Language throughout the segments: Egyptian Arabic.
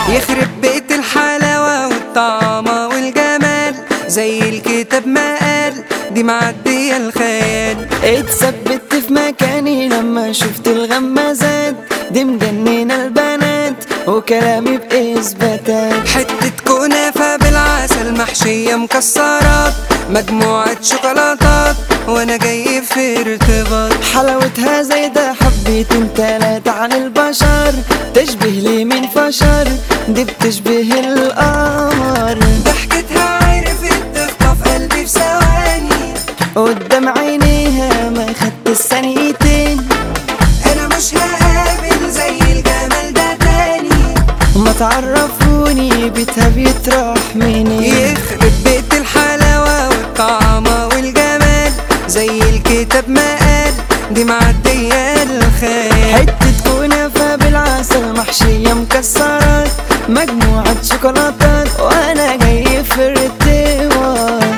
يخرب بيت الحلاوة والطعمة والجمال زي الكتاب ما قال دي معدية الخيال اتثبت في مكاني لما شفت الغمازات دي مجننة البنات وكلامي بإثباتات حتة كنافة بالعسل محشية مكسرات مجموعة شوكولاتات وانا جاي في ارتباط حلاوتها زي ده حبيتين تلاتة عن البشر تشبه لي من فشر دي بتشبه القمر ضحكتها عرفت تخطف قلبي في ثواني قدام عينيها ما خدت الثانيتين انا مش هقابل زي الجمال ده تاني ما تعرفوني بيتها بيتراح منين يخرب بيت الحلاوة والطعمة والجمال زي الكتاب ما قال دي معدية الخيال حتة كنافة بالعسل محشية مكسرات مجموعة شوكولاتات وانا جاي في ارتباط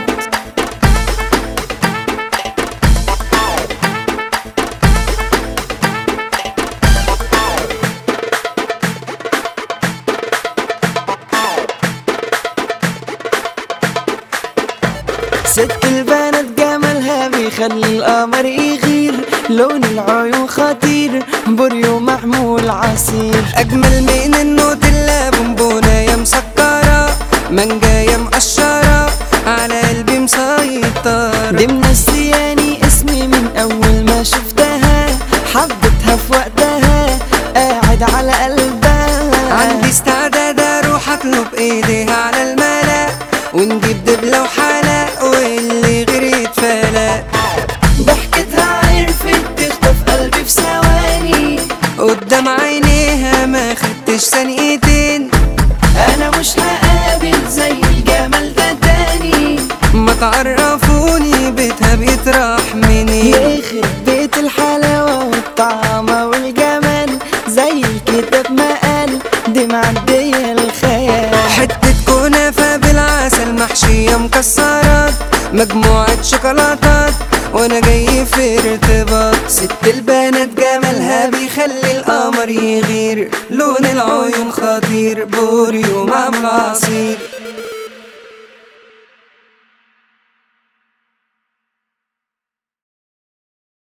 ست البنات جمالها بيخلي القمر يغير لون العيون خطير بوريو محمول عصير اجمل من النوتيلا بونبونة يا مسكرة مانجاية مقشرة على قلبي مسيطرة دي منسياني اسمي من اول ما شفتها حبيتها في وقتها قاعد على قلبها عندي استعداد اروح اطلب ايديها على الملا ونجيب دبلة وحلق واللي غير يتفلق ضحكتها عرفت تخطف قلبي في ثواني قدام عينيها ما خدتش ثانيتين انا مش هقابل زي الجمال ده تاني ما تعرفوني بيتها بيتراح منين يخرب بيت الحلاوة والطعمة والجمال زي الكتاب ما قال دي معدية الخيال حتة كنافة بالعسل محشية مكسرات مجموعة شوكولاتات وانا جاي في ارتباط ست البنات جمالها بيخلي القمر يغير لون العيون خطير بوريو مع عصير